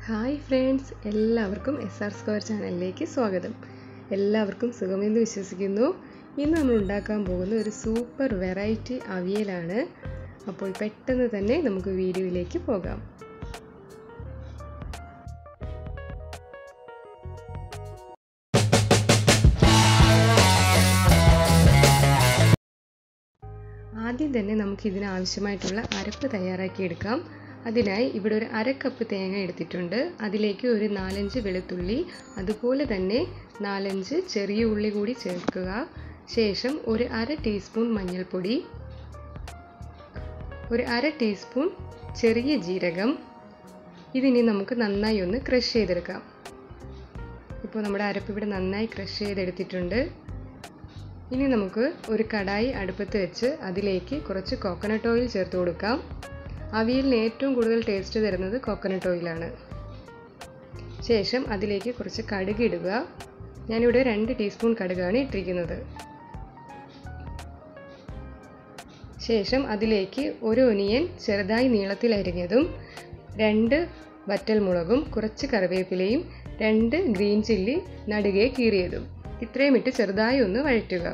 hi friends എല്ലാവർക്കും S R square ചാനലിലേക്ക് സ്വാഗതം എല്ലാവർക്കും സുഖമെന്ന് വിശ്വസിക്കുന്നു ഇന്ന് നമ്മൾ ഉണ്ടാക്കാൻ പോകുന്ന ഒരു സൂപ്പർ വെറൈറ്റി അവിയലാണ് അപ്പോൾ പെട്ടെന്ന് തന്നെ നമുക്ക് വീഡിയോയിലേക്ക് പോകാം ആദ്യം തന്നെ നമുക്ക് ഇതിന് ആവശ്യമായിട്ടുള്ള അരപ്പ് തയ്യാറാക്കിയെടുക്കാം അതിനായി ഇവിടെ ഒരു അര കപ്പ് തേങ്ങ എടുത്തിട്ടുണ്ട് അതിലേക്ക് ഒരു നാലഞ്ച് വെളുത്തുള്ളി അതുപോലെ തന്നെ നാലഞ്ച് ചെറിയ ഉള്ളി കൂടി ചേർക്കുക ശേഷം ഒരു അര ടീസ്പൂൺ മഞ്ഞൾപ്പൊടി ഒരു അര ടീസ്പൂൺ ചെറിയ ജീരകം ഇതിനി നമുക്ക് നന്നായി ഒന്ന് ക്രഷ് ചെയ്തെടുക്കാം ഇപ്പോൾ നമ്മുടെ അരപ്പ് ഇവിടെ നന്നായി ക്രഷ് ചെയ്തെടുത്തിട്ടുണ്ട് ഇനി നമുക്ക് ഒരു കടായി അടുപ്പത്ത് വെച്ച് അതിലേക്ക് കുറച്ച് കോക്കനട്ട് ഓയിൽ ചേർത്ത് കൊടുക്കാം അവിയലിന് ഏറ്റവും കൂടുതൽ ടേസ്റ്റ് തരുന്നത് കോക്കനട്ട് ഓയിലാണ് ശേഷം അതിലേക്ക് കുറച്ച് കടുക് ഇടുക ഞാനിവിടെ രണ്ട് ടീസ്പൂൺ കടുകാണ് ഇട്ടിരിക്കുന്നത് ശേഷം അതിലേക്ക് ഒരു ഒനിയൻ ചെറുതായി നീളത്തിൽ അരിഞ്ഞതും രണ്ട് വറ്റൽമുളകും കുറച്ച് കറിവേപ്പിലയും രണ്ട് ഗ്രീൻ ചില്ലി നടുകെ കീറിയതും ഇത്രയും ഇട്ട് ചെറുതായി ഒന്ന് വഴറ്റുക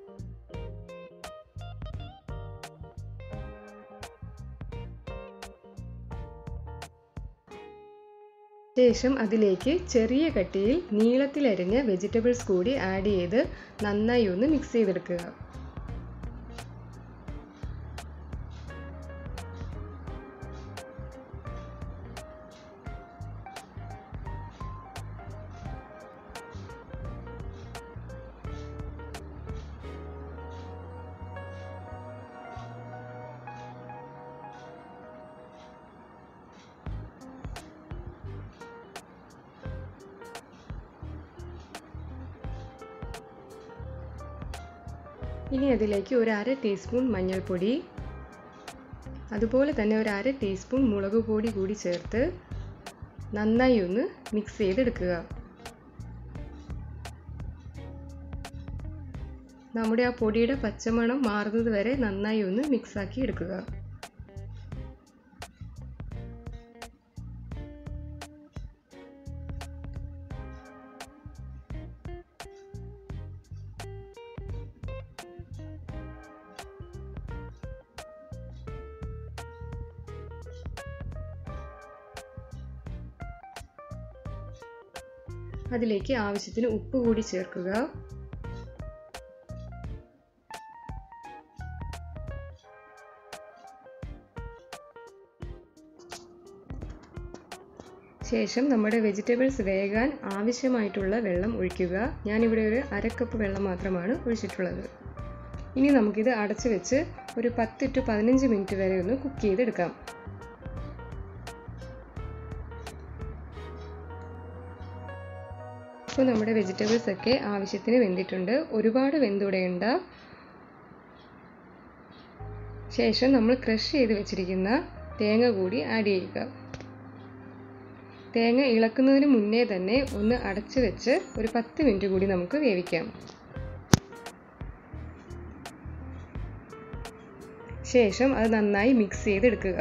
ശേഷം അതിലേക്ക് ചെറിയ കട്ടിയിൽ നീളത്തിലരിഞ്ഞ വെജിറ്റബിൾസ് കൂടി ആഡ് ചെയ്ത് നന്നായി ഒന്ന് മിക്സ് ചെയ്തെടുക്കുക ഇനി അതിലേക്ക് ഒരു അര ടീസ്പൂൺ മഞ്ഞൾപ്പൊടി അതുപോലെ തന്നെ ഒരു അര ടീസ്പൂൺ മുളക് പൊടി കൂടി ചേർത്ത് നന്നായി ഒന്ന് മിക്സ് ചെയ്തെടുക്കുക നമ്മുടെ ആ പൊടിയുടെ പച്ചമണം മാറുന്നത് വരെ നന്നായി ഒന്ന് മിക്സാക്കി എടുക്കുക അതിലേക്ക് ആവശ്യത്തിന് ഉപ്പ് കൂടി ചേർക്കുക ശേഷം നമ്മുടെ വെജിറ്റബിൾസ് വേകാൻ ആവശ്യമായിട്ടുള്ള വെള്ളം ഒഴിക്കുക ഞാനിവിടെ ഒരു അരക്കപ്പ് വെള്ളം മാത്രമാണ് ഒഴിച്ചിട്ടുള്ളത് ഇനി നമുക്കിത് അടച്ചു വെച്ച് ഒരു പത്ത് ടു പതിനഞ്ച് മിനിറ്റ് വരെ ഒന്ന് കുക്ക് ചെയ്തെടുക്കാം ഇപ്പോൾ നമ്മുടെ വെജിറ്റബിൾസ് ഒക്കെ ആവശ്യത്തിന് വെന്തിട്ടുണ്ട് ഒരുപാട് വെന്തുടയേണ്ട ശേഷം നമ്മൾ ക്രഷ് ചെയ്ത് വെച്ചിരിക്കുന്ന തേങ്ങ കൂടി ആഡ് ചെയ്യുക തേങ്ങ ഇളക്കുന്നതിന് മുന്നേ തന്നെ ഒന്ന് അടച്ചു വെച്ച് ഒരു പത്ത് മിനിറ്റ് കൂടി നമുക്ക് വേവിക്കാം ശേഷം അത് നന്നായി മിക്സ് ചെയ്തെടുക്കുക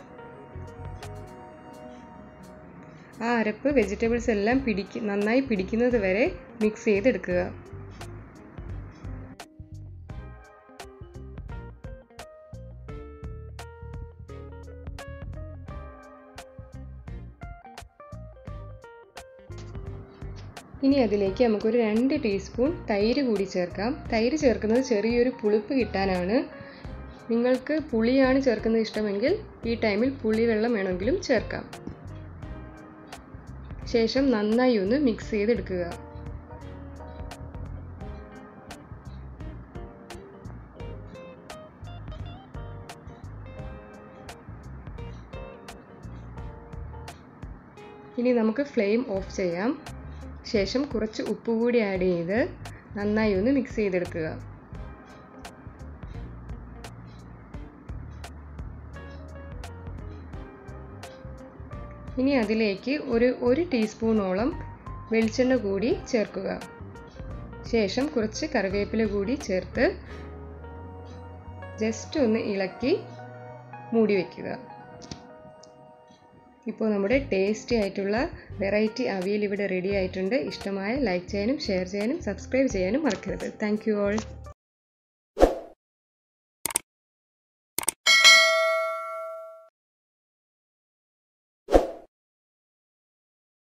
ആ അരപ്പ് വെജിറ്റബിൾസ് എല്ലാം പിടിക്ക് നന്നായി പിടിക്കുന്നത് വരെ മിക്സ് ചെയ്തെടുക്കുക ഇനി അതിലേക്ക് നമുക്കൊരു രണ്ട് ടീസ്പൂൺ തൈര് കൂടി ചേർക്കാം തൈര് ചേർക്കുന്നത് ചെറിയൊരു പുളിപ്പ് കിട്ടാനാണ് നിങ്ങൾക്ക് പുളിയാണ് ചേർക്കുന്നത് ഇഷ്ടമെങ്കിൽ ഈ ടൈമിൽ പുളിവെള്ളം വേണമെങ്കിലും ചേർക്കാം ശേഷം നന്നായി ഒന്ന് മിക്സ് ചെയ്തെടുക്കുക ഇനി നമുക്ക് ഫ്ലെയിം ഓഫ് ചെയ്യാം ശേഷം കുറച്ച് ഉപ്പ് കൂടി ആഡ് ചെയ്ത് നന്നായി ഒന്ന് മിക്സ് ചെയ്തെടുക്കുക ഇനി അതിലേക്ക് ഒരു ഒരു ടീസ്പൂണോളം വെളിച്ചെണ്ണ കൂടി ചേർക്കുക ശേഷം കുറച്ച് കറിവേപ്പില കൂടി ചേർത്ത് ജസ്റ്റ് ഒന്ന് ഇളക്കി മൂടി വയ്ക്കുക ഇപ്പോൾ നമ്മുടെ ടേസ്റ്റി ആയിട്ടുള്ള വെറൈറ്റി അവിയൽ ഇവിടെ റെഡി ആയിട്ടുണ്ട് ഇഷ്ടമായ ലൈക്ക് ചെയ്യാനും ഷെയർ ചെയ്യാനും സബ്സ്ക്രൈബ് ചെയ്യാനും മറക്കരുത് താങ്ക് യു ഓൾ